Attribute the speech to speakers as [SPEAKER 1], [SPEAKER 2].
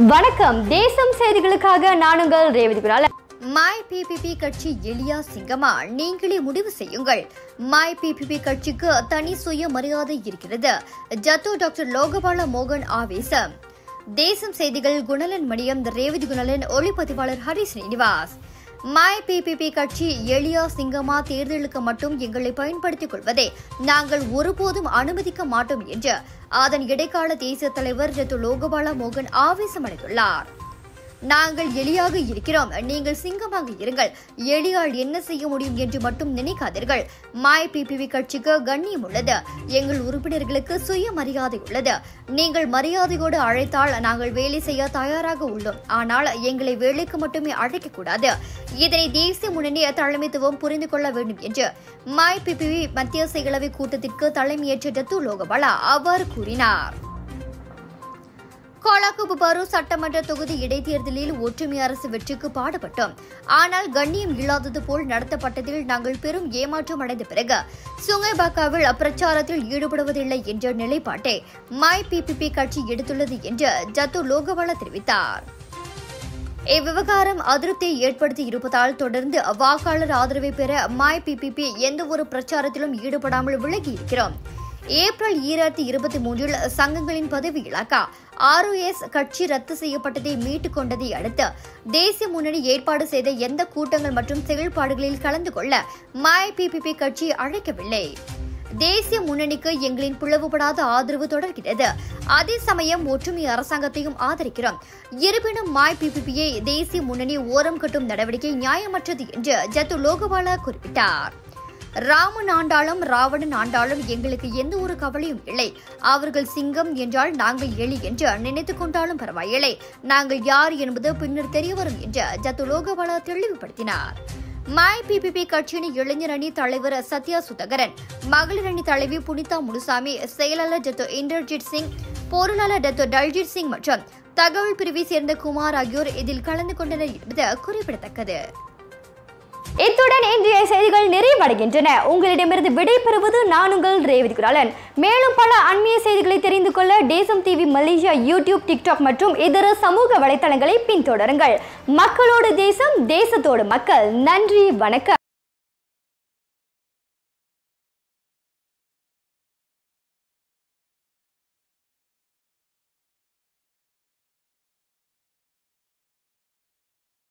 [SPEAKER 1] வணக்கம் தேசம் செய்திகளுக்காக நான் உங்கள் ரேவதி குணால்
[SPEAKER 2] மை பிபிபி கட்சி எளியா சிங்கமா நீங்களே முடிவு செய்யுங்கள் மை பிபிபி கட்சிக்கு தனி சுய மரியாதை இருக்கிறது ஜத்து டாக்டர் லோகபால மோகன் ஆவேசம் தேசம் செய்திகள் குணலன் மணியம் ரேவதி குணலன் ஒளிப்பதிவாளர் ஹரி ஸ்ரீனிவாஸ் மை பிபிபி கட்சி எளியா சிங்கமா தேர்தலுக்கு மட்டும் எங்களை பயன்படுத்திக் கொள்வதை நாங்கள் ஒருபோதும் அனுமதிக்க மாட்டோம் என்று அதன் இடைக்கால தேசிய தலைவர் ஜத்து லோகபால மோகன் ஆவேசமடைந்துள்ளார் நாங்கள் எளியாக இருக்கிறோம் நீங்கள் சிங்கமாக இருங்கள் எளியால் என்ன செய்ய முடியும் என்று மட்டும் நினைக்காதீர்கள் மாய் பிபிவி கட்சிக்கு கண்ணியம் உள்ளது எங்கள் உறுப்பினர்களுக்கு சுய மரியாதை உள்ளது நீங்கள் மரியாதையோடு அழைத்தால் நாங்கள் வேலை செய்ய தயாராக உள்ளோம் ஆனால் எங்களை வேலைக்கு மட்டுமே அழைக்கக்கூடாது இதனை தேசிய முன்னணி தலைமைத்துவம் புரிந்து கொள்ள வேண்டும் என்று மாய் பிபிவி மத்திய செயலவை கூட்டத்திற்கு தலைமையேற்ற டத்து லோகபாலா அவ்வாறு கூறினார் கோலாக்குபுபாரு சட்டமன்ற தொகுதி இடைத்தேர்தலில் ஒற்றுமை அரசு வெற்றிக்கு பாடுபட்டோம் ஆனால் கண்ணியம் இல்லாதது போல் நடத்தப்பட்டதில் நாங்கள் பெரும் ஏமாற்றம் அடைந்த பிறகு சுங்கைபாக்காவில் அப்பிரச்சாரத்தில் ஈடுபடுவதில்லை என்ற நிலைப்பாட்டை மை பிபிபி கட்சி எடுத்துள்ளது என்று ஜத்து லோகபால தெரிவித்தார் இவ்விவகாரம் அதிருப்தியை ஏற்படுத்தி இருப்பதால் தொடர்ந்து வாக்காளர் ஆதரவை பெற மை பிபிபி எந்த ஒரு பிரச்சாரத்திலும் ஈடுபடாமல் விலகி இருக்கிறோம் ஏப்ரல் ஈராயிரத்தி இருபத்தி மூன்றில் சங்கங்களின் பதவி இலாக்கா ஆர்ஓஎஸ் கட்சி ரத்து செய்யப்பட்டதை மீட்டுக் கொண்டதை அடுத்து தேசிய முன்னணி ஏற்பாடு செய்த எந்த கூட்டங்கள் மற்றும் செயல்பாடுகளில் கலந்து கொள்ள மை பிபிபி கட்சி அழைக்கவில்லை தேசிய முன்னணிக்கு எங்களின் பிளவுபடாத ஆதரவு தொடர்கிறது அதே சமயம் ஒற்றுமை அரசாங்கத்தையும் ஆதரிக்கிறோம் இருப்பினும் மாய் பிபிபியை தேசிய முன்னணி ஓரம் கட்டும் நடவடிக்கை நியாயமற்றது என்று ஜத்து லோகபாலா குறிப்பிட்டார் ராமன் ஆண்டாலும் ராவணன் ஆண்டாலும் எங்களுக்கு எந்த ஒரு கவலையும் இல்லை அவர்கள் சிங்கம் என்றால் நாங்கள் எலி என்று நினைத்துக் கொண்டாலும் பரவாயில்லை நாங்கள் யார் என்பது பின்னர் தெரியவரும் என்று ஜத்து லோகபாலா தெளிவுபடுத்தினார் மை பிபிபி கட்சியின் இளைஞர் அணி தலைவர் சத்யா சுதகரன் மகளிர் அணி தலைவி புனிதா முனுசாமி செயலாளர் டத்தோ இந்தர்ஜித் சிங் பொருளாளர் டத்தோ டல்ஜித் சிங் மற்றும் தகவல் பிரிவை சேர்ந்த குமார் ஆகியோர் இதில் கலந்து கொண்டனர் என்பது குறிப்பிடத்தக்கது
[SPEAKER 1] இத்துடன் இன்றைய செய்திகள் நிறைவடைகின்றன உங்களிடமிருந்து விடை பெறுவது நான் உங்கள் ரேவதி குராலன் மேலும் பல அண்மைய செய்திகளை தெரிந்து கொள்ள தேசம் டிவி மலேசியா யூடியூப் டிக்டாக் மற்றும் இதர சமூக வலைத்தளங்களை பின்தொடருங்கள் மக்களோடு தேசம் தேசத்தோடு மக்கள் நன்றி வணக்கம்